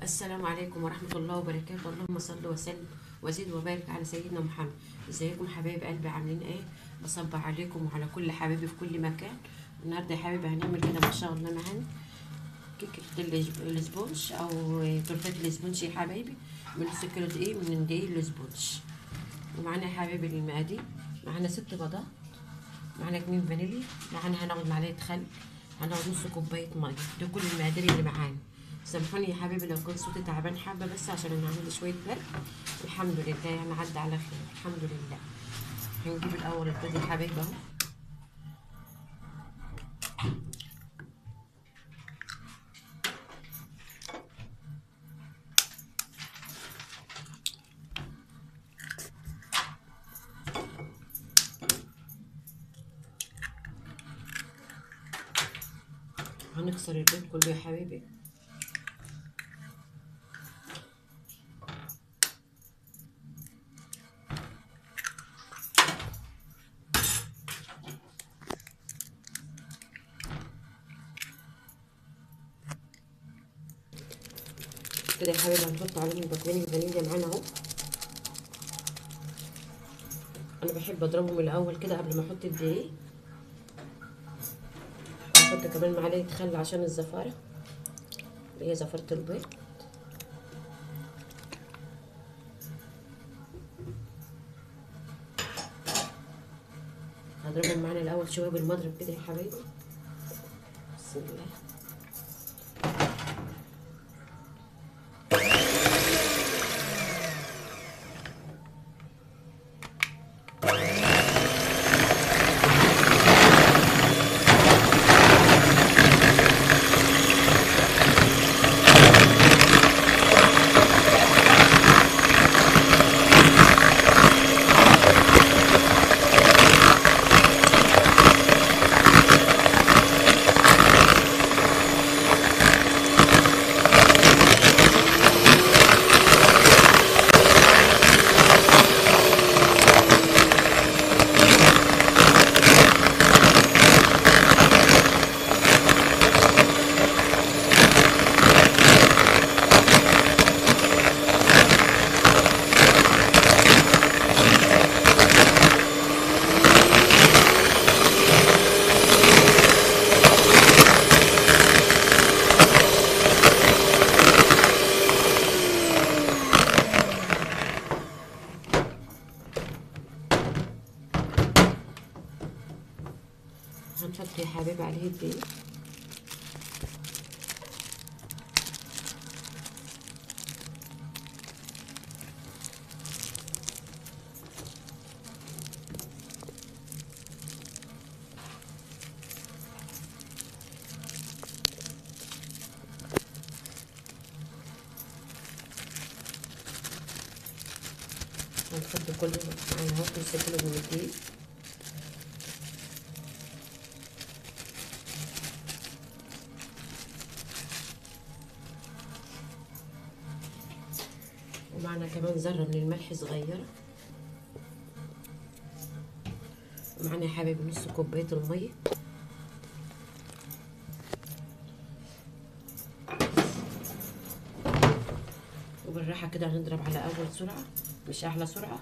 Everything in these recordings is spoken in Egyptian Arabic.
السلام عليكم ورحمة الله وبركاته اللهم صل وسلم وزد وبارك على سيدنا محمد ازيكم حبايب قلبي عاملين ايه بصبح عليكم وعلى كل حبايبي في كل مكان النهارده يا حبايبي هنعمل كده ما شاء الله معانا كيكة الإج- الاسبونج او تورتات الاسبونج يا حبايبي من سكر دقيق من دقيق الاسبونج ومعانا يا حبايبي المقادير معانا ست بيضات معانا كمين فانيليا معانا هناخد معلقه خل هناخد نص كوبايه ميه دي كل المقادير اللي معانا سامحوني يا حبيبي لو كان صوتي تعبان حبه بس عشان انا عامله شويه برد الحمد لله يعني عدى على خير الحمد لله هنجيب الاول البيض يا حبايبي اهو هنكسر البيض كله يا حبيبي كده يا حبيبي هنحط عليهم باكوين الفانيليا معانا اهو انا بحب اضربهم الاول كده قبل ما احط الدقيق احط كمان معلقه خل عشان الزفاره اللي هي زفاره البيض هضربهم معانا الاول شويه بالمضرب كده يا حبايبي بسم الله هنحط يا حبيبي عليه الدقيق هنحط كله معانا اهو نص كيلو من الدقيق ومعنا كمان ذرة من الملح صغيرة ومعنا يا حبايبي نص كوباية المية وبالراحة كده هنضرب على أول سرعة مش أحلى سرعة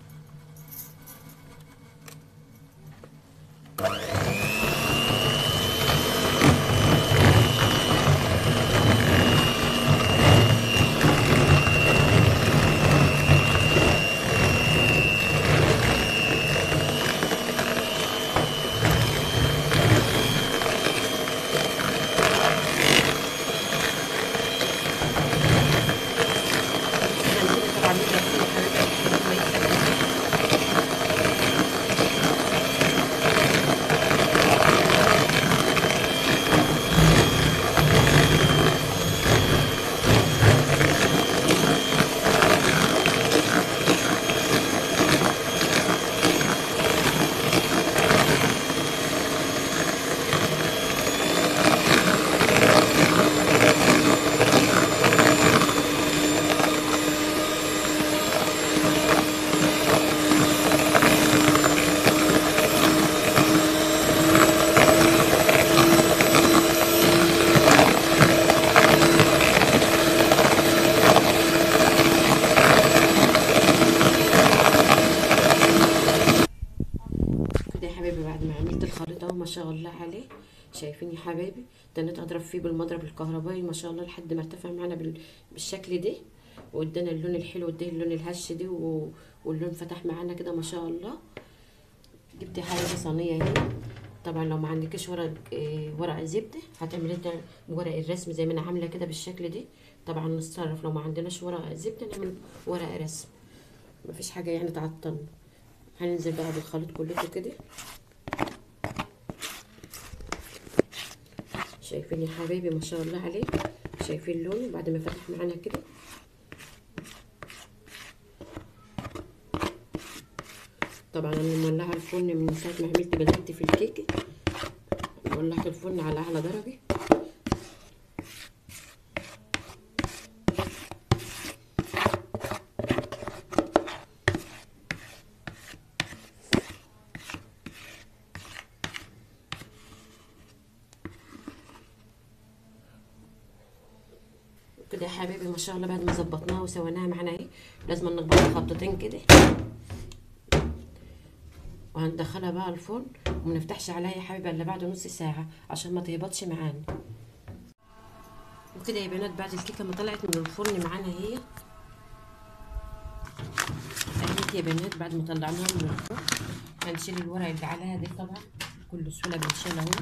هنسيب طبعا نضرب فيه يا حبايبي شاء الله عليه شايفين يا حبايبي تنيت اضرب فيه بالمضرب الكهربائي ما شاء الله لحد ما ارتفع معانا بال... بالشكل ده وادانا اللون الحلو ده اللون الهش ده و... واللون فتح معانا كده ما شاء الله جبت يا حبايبي صينيه هنا طبعا لو ما عندكش ورق إيه ورق زبده هتعملي انت ورق الرسم زي ما انا عامله كده بالشكل ده طبعا نتصرف لو ما عندناش ورق زبده نعمل ورق رسم مفيش حاجه يعني تعطلنا هننزل بقى بالخليط كله كده شايفين يا حبايبي ما شاء الله عليه شايفين لونه بعد ما فتح معانا كده طبعا انا مولعه الفرن من ساعه ما عملت بدأت في الكيكه ولعت الفرن على اعلى درجه كده يا حبايبي ما شاء الله بعد ما ظبطناها وسويناها معانا اهي لازم نخبطها خبطتين كده وهندخلها بقى الفرن وما نفتحش عليها يا حبيبي الا بعد نص ساعه عشان ما تهبطش معانا وكده يا بنات بعد الكيكه ما طلعت من الفرن معانا هي اهيت يا بنات بعد ما طلعناها من الفرن هنشيل الورق اللي عليها ده طبعا بكل سهوله بنشيلها اهو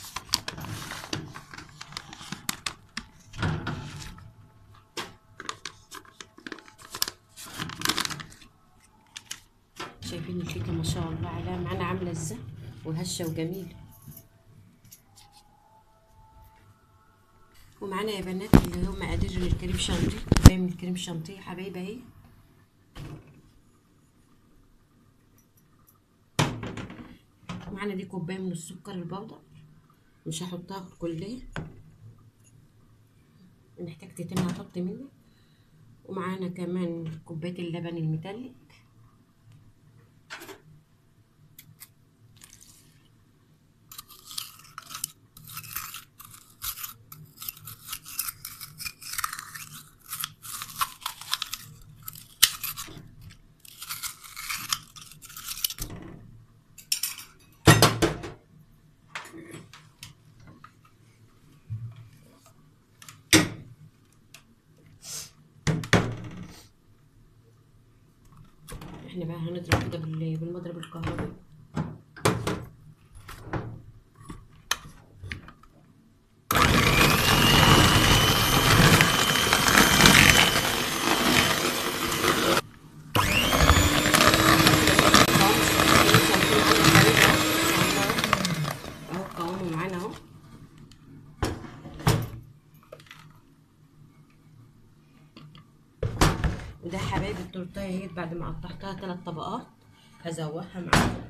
شايفين الكيكه ما شاء الله عليها معانا عامله ازاي وهشه وجميله ومعانا يا بنات اللي هو مقادير الكريم شانتيه جاي من الكريم شانتيه حبايبي اهي معانا دي كوبايه من السكر البودر مش هحطها كلها ان احتجت تاني هحط منه ومعانا كمان كوبايه اللبن المتلج احنا بقى هنضرب كده بال- بالمضرب الكهربائي اهو قوامه معانا اهو وده حبايب التورتايه اهي بعد ما قطعتها ثلاث طبقات هزوقها معاكم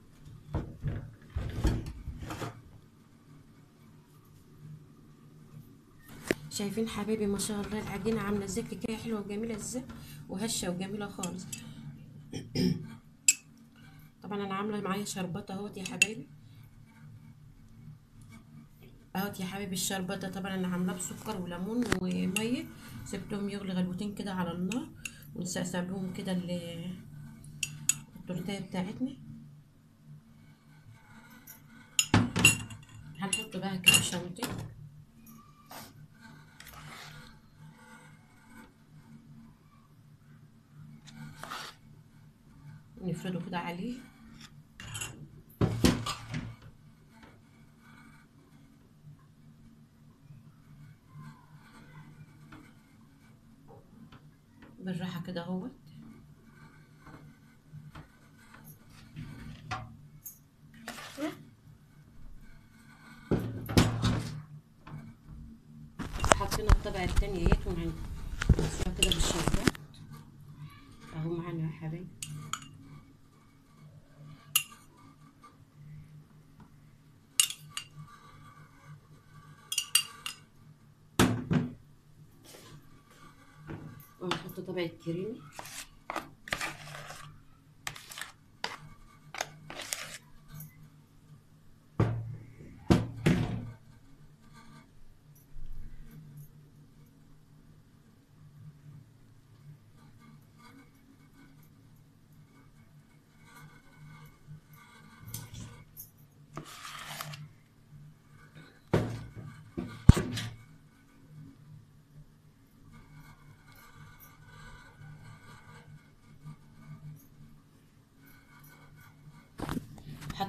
شايفين حبايبي ما شاء الله العجينه عامله ازاي كده حلوه وجميله ازاي وهشه وجميله خالص طبعا انا عامله معايا شربات اهوت يا حبايبي اهوت يا حبايبي الشربات ده طبعا انا عاملاه بسكر وليمون وميه سبتهم يغلي غلوتين كده على النار ونسقسق بهم كده ال- التورتيه بتاعتنا هنحط بقى كده شانتيه نفرده كده عليه بالراحة كده اهوت حطينا الطبقة التانية اهيت ونسويها كده بالشربات اهو معانا يا حبايبي ونحط طبقة كريمي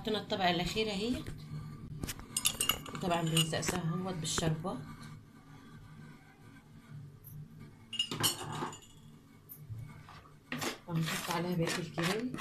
حطينا الطبقه الاخيره اهي طبعا بنسقسها اهوت بالشربات وهنحط عليها بقيه الكريم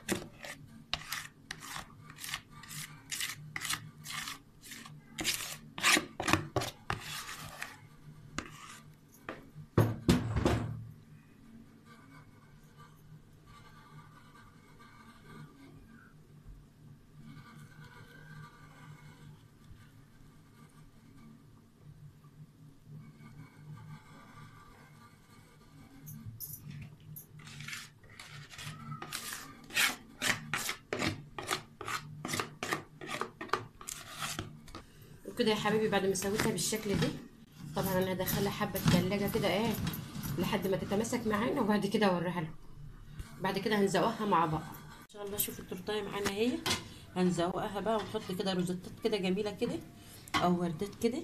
وكده يا حبيبي بعد ما سويتها بالشكل ده طبعا انا هدخلها حبه تلاجة كده ايه لحد ما تتماسك معانا وبعد كده اوريها لكم بعد كده هنزوقها مع بعض ان شاء الله شوفوا التورتايه معانا اهي هنزوقها بقى ونحط كده روزتات كده جميله كده او وردات كده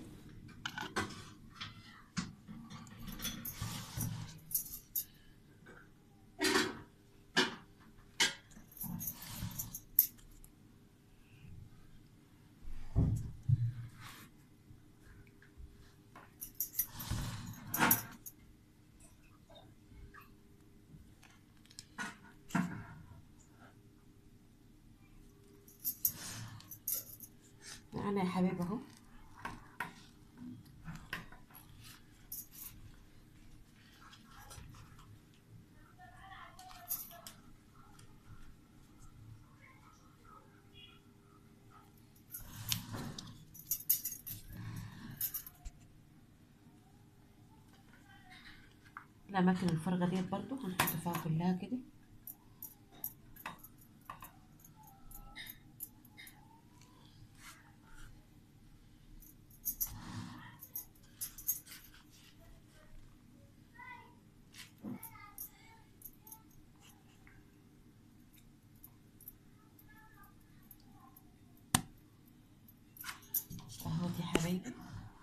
معانا يا حبيبي اهو الأماكن الفارغة ديت برضو هنحط فيها كلها كده اهوت يا حبايبي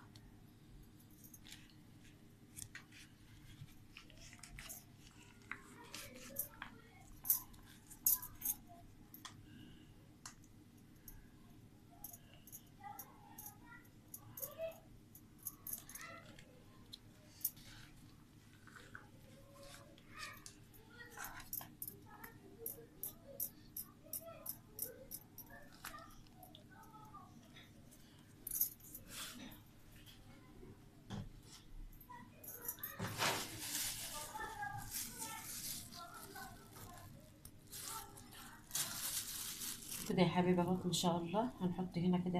كده يا حبيبي اهو ما شاء الله هنحط هنا كده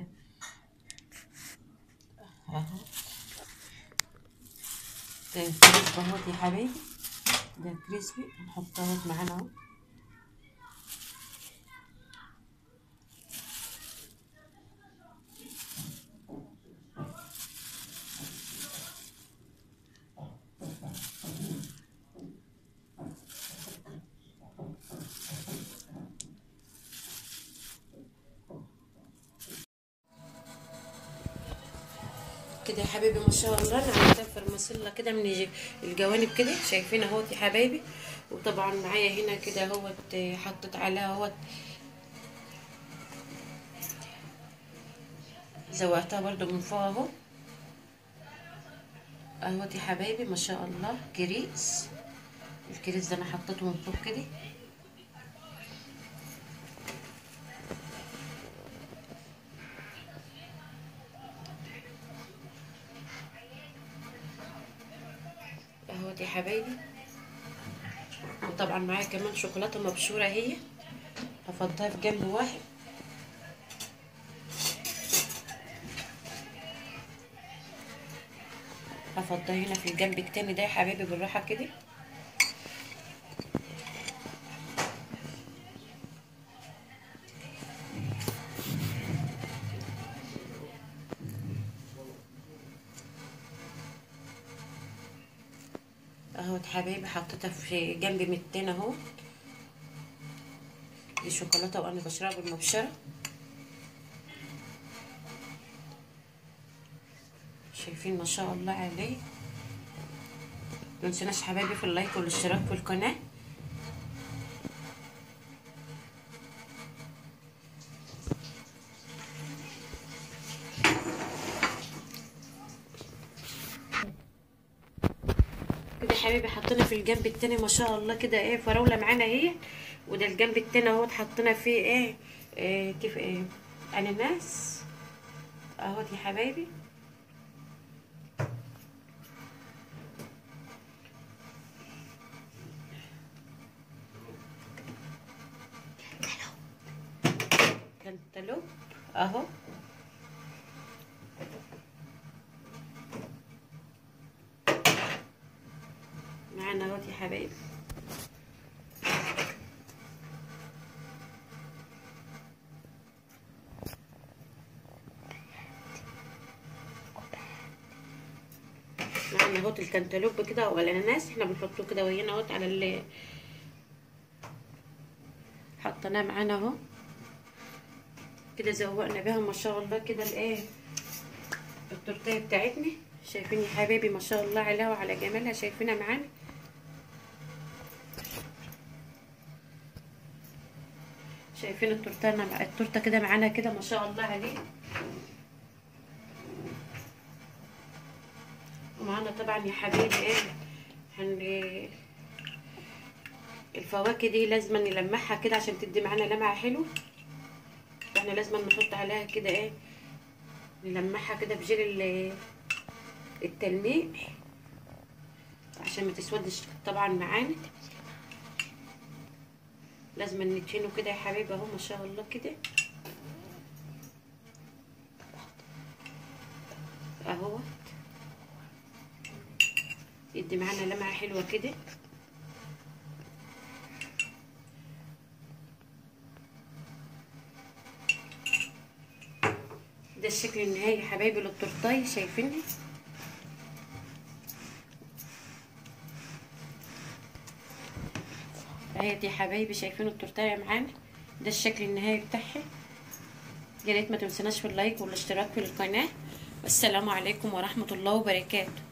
اهو ده كريسبي اهوت يا حبيبي ده كريسبي هنحطه اهوت معانا اهو كده يا حبيبي ما شاء الله انا عملتها فرماسيلا كده من الجوانب كده شايفين اهوت يا حبايبي وطبعا معايا هنا كده اهوت حطيت عليها اهوت زوقتها برضو من فوق اهو اهوت يا حبايبي ما شاء الله كريس الكريس ده انا حطيته من فوق كده اهوت يا حبايبي وطبعا معايا كمان شوكولاته مبشوره اهي هفضيها في جنب واحد هفضيها هنا في الجنب التاني ده يا حبايبي بالراحه كده اهوت حبايبي حطيتها في جنب متين اهو دي شوكولاته وانا بشربها بالمبشره شايفين ما شاء الله عليه متنسوناش حبايبي في اللايك والاشتراك في القناه حبايبي حطينا في الجنب التاني ما شاء الله كده ايه فراوله معانا اهي وده الجنب التاني اهوت حطينا فيه ايه, إيه كيف ايه اناناس اهوت يا حبايبي كنتالوب اهو معانا اهوت يا حبايبي معانا اهوت الكنتالوب كده او الاناناس احنا بنحطه كده ويانا اهوت على ال حطيناه معانا اهو كده زوقنا بيها ما شاء الله كده الايه التورتيه بتاعتنا شايفين يا حبايبي ما شاء الله عليها وعلى جمالها شايفينها معانا شايفين التورته التورته كده معانا كده ما شاء الله عليها ومعانا طبعا يا حبايبي ايه هن الفواكه دي لازم نلمعها كده عشان تدي معانا لمعه حلوه احنا لازم نحط عليها كده ايه نلمعها كده بجيل التلميع عشان ما تسودش طبعا معانا لازم ندهنه كده يا حبايبي اهو ما شاء الله كده اهو يدي معانا لمعه حلوه كده ده الشكل النهائي يا حبايبي للتورتايه شايفينها اهي يا حبايبي شايفين التورتايه معانا ده الشكل النهائي بتاعها يا ريت ما تنسوناش في اللايك والاشتراك في القناه والسلام عليكم ورحمه الله وبركاته